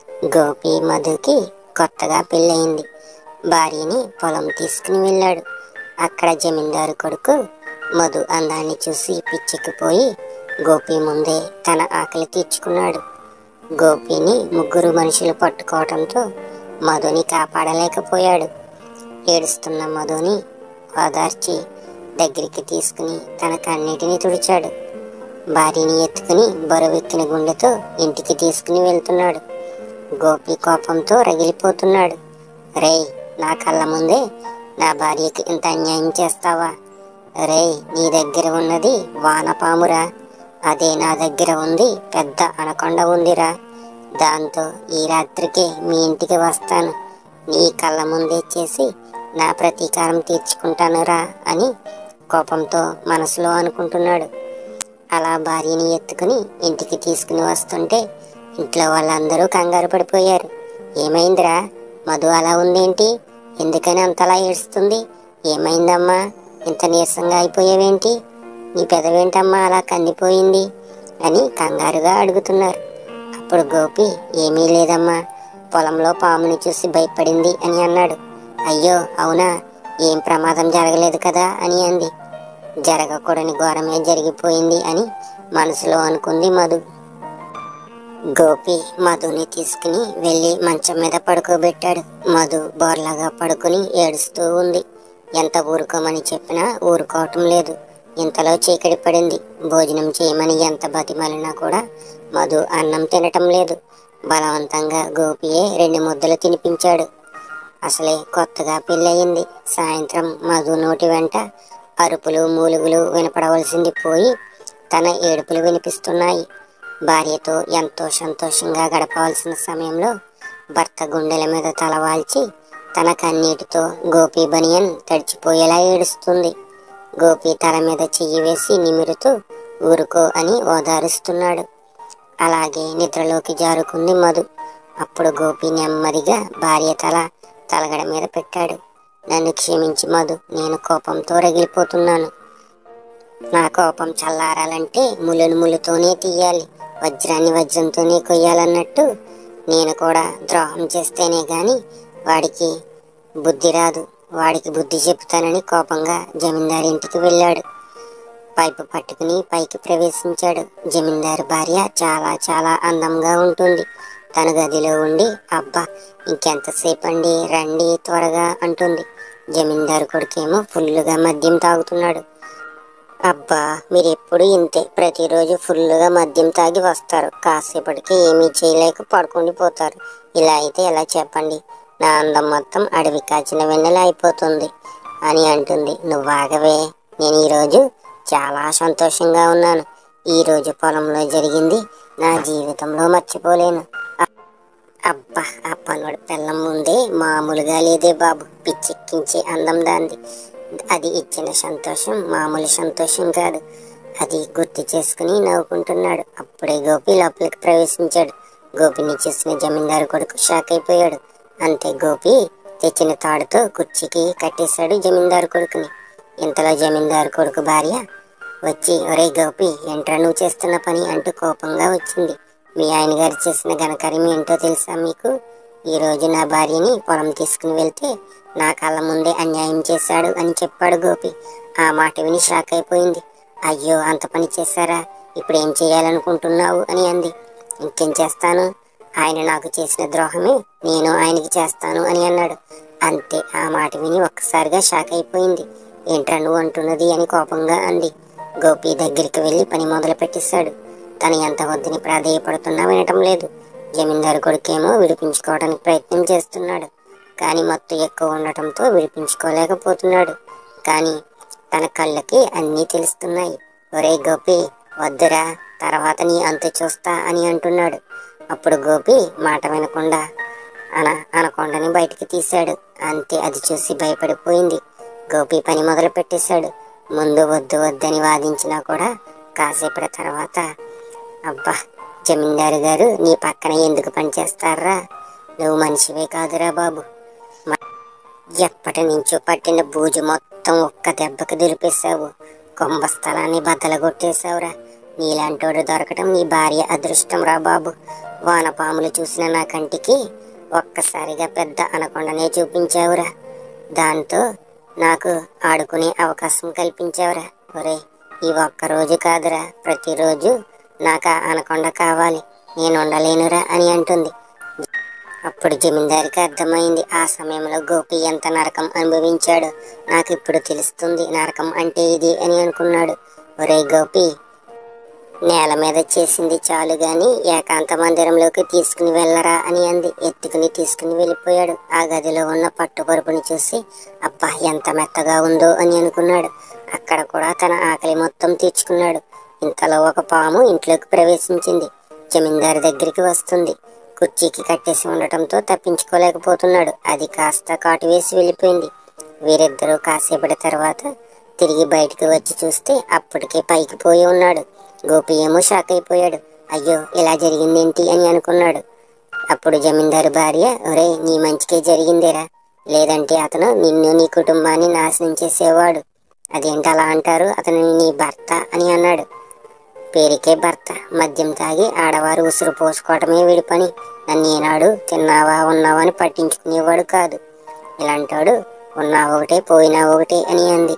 గోపి మధుకి కొత్తగా పెళ్ళయింది భార్యని పొలం తీసుకుని వెళ్ళాడు అక్కడ జమీందారు కొడుకు మధు అందాన్ని చూసి పిచ్చెక్కిపోయి గోపి ముందే తన ఆకలి తీర్చుకున్నాడు గోపిని ముగ్గురు మనుషులు పట్టుకోవడంతో మధుని కాపాడలేకపోయాడు ఏడుస్తున్న మధుని ఓదార్చి దగ్గరికి తీసుకుని తన కన్నీటిని తుడిచాడు భార్యని ఎత్తుకుని బరువెక్కిన గుండెతో ఇంటికి తీసుకుని వెళ్తున్నాడు గోపి కోపంతో రగిలిపోతున్నాడు రేయ్ నా కళ్ళ ముందే నా భార్యకి ఇంత అన్యాయం చేస్తావా రేయ్ నీ దగ్గర ఉన్నది వానపామురా అదే నా దగ్గర ఉంది పెద్ద అనకొండ ఉందిరా దాంతో ఈ రాత్రికి మీ ఇంటికి వస్తాను నీ కళ్ళ ముందే చేసి నా ప్రతీకారం తీర్చుకుంటానురా అని కోపంతో మనసులో అనుకుంటున్నాడు అలా భార్యని ఎత్తుకుని ఇంటికి తీసుకుని వస్తుంటే ఇంట్లో వాళ్ళందరూ కంగారు పడిపోయారు ఏమైందిరా మధు అలా ఉందేంటి ఎందుకని అంతలా ఏడుస్తుంది ఏమైందమ్మా ఇంత నీరసంగా అయిపోయావేంటి నీ పెదవేంటమ్మా అలా కందిపోయింది అని కంగారుగా అడుగుతున్నారు అప్పుడు గోపి ఏమీ లేదమ్మా పొలంలో పాముని చూసి భయపడింది అని అన్నాడు అయ్యో అవునా ఏం ప్రమాదం జరగలేదు కదా అని అంది జరగకూడని ఘోరమే జరిగిపోయింది అని మనసులో అనుకుంది మధు గోపి మధుని తీసుకుని వెళ్ళి మంచం మీద పడుకోబెట్టాడు మధు బోర్లాగా పడుకుని ఏడుస్తూ ఉంది ఎంత ఊరుకోమని చెప్పినా ఊరుకోవటం లేదు ఇంతలో చీకటి పడింది భోజనం చేయమని ఎంత బతిమాలినా కూడా మధు అన్నం తినటం లేదు బలవంతంగా గోపియే రెండు ముద్దలు తినిపించాడు అసలే కొత్తగా పెళ్ళయింది సాయంత్రం మధు నోటి వెంట అరుపులు మూలుగులు వినపడవలసింది పోయి తన ఏడుపులు వినిపిస్తున్నాయి భార్యతో ఎంతో సంతోషంగా గడపవలసిన సమయంలో భర్త గుండెల మీద తలవాల్చి తన కన్నీటితో గోపి బనియన్ తడిచిపోయేలా ఏడుస్తుంది గోపి తల మీద చెయ్యి వేసి నిమురుతూ ఊరుకో అని ఓదారుస్తున్నాడు అలాగే నిద్రలోకి జారుకుంది మధు అప్పుడు గోపి నెమ్మదిగా భార్య తల తలగడ మీద పెట్టాడు నన్ను క్షమించి మధు నేను కోపంతో రగిలిపోతున్నాను నా కోపం చల్లారాలంటే ములును ములుతోనే తీయాలి వజ్రాన్ని వజ్రంతోనే కొయ్యాలన్నట్టు నేను కూడా ద్రోహం చేస్తేనే గాని వాడికి బుద్ధి రాదు వాడికి బుద్ధి చెప్తానని కోపంగా జమీందారు ఇంటికి వెళ్ళాడు పైపు పట్టుకుని పైకి ప్రవేశించాడు జమీందారు భార్య చాలా చాలా అందంగా ఉంటుంది తన గదిలో ఉండి అబ్బా ఇంకెంతసేపు అండి రండి త్వరగా అంటుంది జమీందారు కొడుకేమో ఫుల్లుగా మద్యం తాగుతున్నాడు అబ్బా మీరు ఎప్పుడు ఇంతే ప్రతిరోజు ఫుల్గా మద్యం తాగి వస్తారు కాసేపటికి ఏమీ చేయలేక పడుకుండి పోతారు ఇలా అయితే ఎలా చెప్పండి నా అందం మొత్తం అడవి కాచిన వెన్నెల అయిపోతుంది అని అంటుంది నువ్వు ఆగవే నేను ఈరోజు చాలా సంతోషంగా ఉన్నాను ఈరోజు పొలంలో జరిగింది నా జీవితంలో మర్చిపోలేను అబ్బా ఆ పనుడు పిల్లం ముందే మామూలుగా లేదే బాబు పిచ్చెక్కించే అందం దాంది అది ఇచ్చిన సంతోషం మామూలు సంతోషం కాదు అది గుర్తు చేసుకుని నవ్వుకుంటున్నాడు అప్పుడే గోపి లోపలికి ప్రవేశించాడు గోపిని చూసిన జమీందారు కొడుకు షాక్ అయిపోయాడు అంతే గోపి తెచ్చిన తాడుతో కుర్చీకి కట్టేశాడు జమీందారు కొడుకుని ఇంతలో జమీందారు కొడుకు భార్య వచ్చి ఒరే గోపి ఏంట్రా నువ్వు చేస్తున్న పని అంటూ కోపంగా వచ్చింది మీ ఆయన గారు చేసిన ఘనకార్యం ఏంటో తెలుసా మీకు ఈ రోజు నా భార్యని పొలం తీసుకుని వెళ్తే నా కళ్ళ ముందే అన్యాయం చేశాడు అని చెప్పాడు గోపి ఆ మాట విని షాక్ అయిపోయింది అయ్యో అంత పని చేశారా ఇప్పుడు ఏం చేయాలనుకుంటున్నావు అని అంది ఇంకేం చేస్తాను ఆయన నాకు చేసిన ద్రోహమే నేను ఆయనకి చేస్తాను అని అన్నాడు అంతే ఆ మాట విని ఒక్కసారిగా షాక్ అయిపోయింది ఏంట్రా నువ్వు అంటున్నది అని కోపంగా అంది గోపి దగ్గరికి వెళ్ళి పని మొదలు పెట్టేశాడు తను ఎంత వద్దని ప్రాధేయపడుతున్నా వినటం లేదు జమీందారు కొడుకేమో విడిపించుకోవడానికి ప్రయత్నం చేస్తున్నాడు కానీ మత్తు ఎక్కువ ఉండటంతో విడిపించుకోలేకపోతున్నాడు కానీ తన కళ్ళకి అన్నీ తెలుస్తున్నాయి ఒరే గోపి వద్దురా తర్వాత నీ అంతు చూస్తా అని అంటున్నాడు అప్పుడు గోపి మాట వినకుండా అన అనకొండని బయటికి తీశాడు అంతే అది చూసి భయపడిపోయింది గోపి పని మొదలు పెట్టేశాడు ముందు వద్దు వద్దని వాదించినా కూడా కాసేపటి తర్వాత అబ్బా జమీందారు గారు నీ పక్కన ఎందుకు పనిచేస్తారా నువ్వు మనిషివే కాదురా బాబు మ- ఎప్పటి నుంచో పట్టిన బూజు మొత్తం ఒక్క దెబ్బకు దులిపేశావు కొంబ స్థలాన్ని బద్దలగొట్టేశావురా నీలాంటోడు దొరకటం నీ భార్య అదృష్టం రా బాబు వానపాములు చూసిన నా కంటికి ఒక్కసారిగా పెద్ద అనకొండనే చూపించావురా దాంతో నాకు ఆడుకునే అవకాశం కల్పించావురా ఒరే ఈ ఒక్క రోజు కాదురా ప్రతిరోజు నాకు ఆ అనకొండ కావాలి నేను ఉండలేనురా అని అంటుంది అప్పుడు జమీందారికి అర్థమైంది ఆ సమయంలో గోపి ఎంత నరకం అనుభవించాడో నాకు ఇప్పుడు తెలుస్తుంది నరకం అంటే ఇది అని అనుకున్నాడు ఒరే గోపి నేల మీద చేసింది చాలు గాని ఏకాంత మందిరంలోకి తీసుకుని వెళ్ళరా అని అంది ఎత్తుకుని తీసుకుని వెళ్ళిపోయాడు ఆ గదిలో ఉన్న పట్టుపరుపుని చూసి అబ్బా ఎంత మెత్తగా ఉందో అని అనుకున్నాడు అక్కడ కూడా తన ఆకలి మొత్తం తీర్చుకున్నాడు ఇంతలో ఒక పాము ఇంట్లోకి ప్రవేశించింది జమీందారు దగ్గరికి వస్తుంది కుర్చీకి కట్టేసి ఉండటంతో తప్పించుకోలేకపోతున్నాడు అది కాస్త కాటు వేసి వెళ్ళిపోయింది వీరిద్దరూ కాసేపటి తర్వాత తిరిగి బయటికి వచ్చి చూస్తే అప్పటికే పైకి పోయి ఉన్నాడు గోపి ఏమో షాక్ అయిపోయాడు అయ్యో ఇలా జరిగిందేంటి అని అనుకున్నాడు అప్పుడు జమీందారు భార్య ఒరే నీ మంచికే జరిగిందేరా లేదంటే అతను నిన్ను నీ కుటుంబాన్ని నాశనం చేసేవాడు అదేంటి అలా అంటారు అతను నీ భర్త అని అన్నాడు పేరుకే భర్త మద్యం తాగి ఆడవారు ఉసురు పోసుకోవటమే వీడి పని నన్ను ఏనాడు తిన్నావా ఉన్నావా అని పట్టించుకునేవాడు కాదు ఇలాంటాడు ఉన్నా ఒకటే పోయినా ఒకటే అని అంది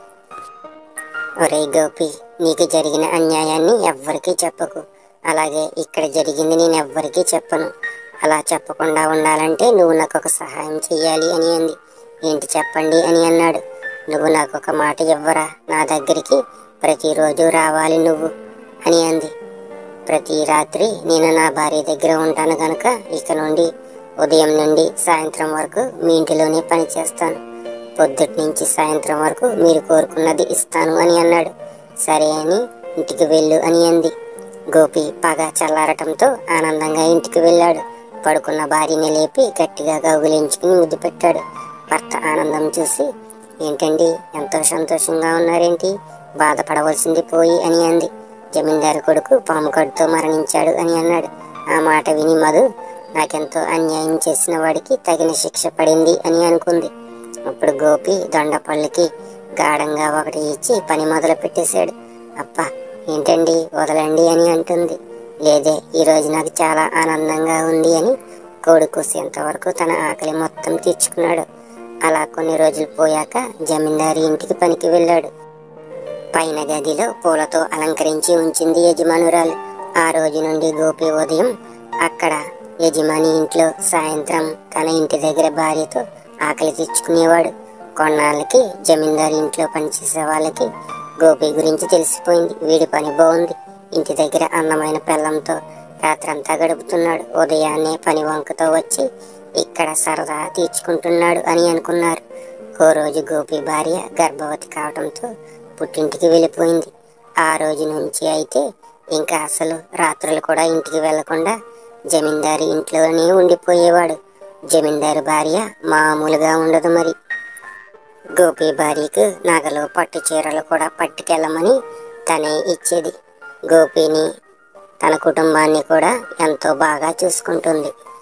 ఒరే గోపి నీకు జరిగిన అన్యాయాన్ని ఎవ్వరికీ చెప్పకు అలాగే ఇక్కడ జరిగింది నేను ఎవ్వరికీ చెప్పను అలా చెప్పకుండా ఉండాలంటే నువ్వు నాకు ఒక సహాయం చెయ్యాలి అని అంది ఏంటి చెప్పండి అని అన్నాడు నువ్వు నాకు ఒక మాట ఇవ్వరా నా దగ్గరికి ప్రతిరోజు రావాలి నువ్వు అని అంది ప్రతి రాత్రి నేను నా భార్య దగ్గర ఉంటాను కనుక ఇక నుండి ఉదయం నుండి సాయంత్రం వరకు మీ ఇంటిలోనే పని చేస్తాను పొద్దుటి నుంచి సాయంత్రం వరకు మీరు కోరుకున్నది ఇస్తాను అని అన్నాడు సరే అని ఇంటికి వెళ్ళు అని అంది గోపి పగ చల్లారటంతో ఆనందంగా ఇంటికి వెళ్ళాడు పడుకున్న భార్యని లేపి గట్టిగా కౌగిలించుకుని ముద్దు పెట్టాడు భర్త ఆనందం చూసి ఏంటండి ఎంతో సంతోషంగా ఉన్నారేంటి బాధపడవలసింది పోయి అని అంది జమీందారు కొడుకు పాము కడుతో మరణించాడు అని అన్నాడు ఆ మాట విని మధు నాకెంతో అన్యాయం చేసిన వాడికి తగిన శిక్ష పడింది అని అనుకుంది అప్పుడు గోపి దొండపళ్ళకి గాఢంగా ఒకటి ఇచ్చి పని మొదలు పెట్టేశాడు అప్ప ఏంటండి వదలండి అని అంటుంది లేదే ఈరోజు నాకు చాలా ఆనందంగా ఉంది అని కోడి కూసేంత వరకు తన ఆకలి మొత్తం తీర్చుకున్నాడు అలా కొన్ని రోజులు పోయాక జమీందారి ఇంటికి పనికి వెళ్ళాడు పైన గదిలో పూలతో అలంకరించి ఉంచింది యజమానురాలు ఆ రోజు నుండి గోపి ఉదయం అక్కడ యజమాని ఇంట్లో సాయంత్రం తన ఇంటి దగ్గర భార్యతో ఆకలి తెచ్చుకునేవాడు కొన్నాళ్ళకి జమీందారు ఇంట్లో పనిచేసే వాళ్ళకి గోపి గురించి తెలిసిపోయింది వీడి పని బాగుంది ఇంటి దగ్గర అందమైన పెళ్ళంతో రాత్రంతా గడుపుతున్నాడు ఉదయాన్నే పని వంకతో వచ్చి ఇక్కడ సరదా తీర్చుకుంటున్నాడు అని అనుకున్నారు ఓ రోజు గోపి భార్య గర్భవతి కావడంతో పుట్టింటికి వెళ్ళిపోయింది ఆ రోజు నుంచి అయితే ఇంకా అసలు రాత్రులు కూడా ఇంటికి వెళ్లకుండా జమీందారు ఇంట్లోనే ఉండిపోయేవాడు జమీందారు భార్య మామూలుగా ఉండదు మరి గోపి భార్యకు నగలు పట్టు చీరలు కూడా పట్టుకెళ్ళమని తనే ఇచ్చేది గోపిని తన కుటుంబాన్ని కూడా ఎంతో బాగా చూసుకుంటుంది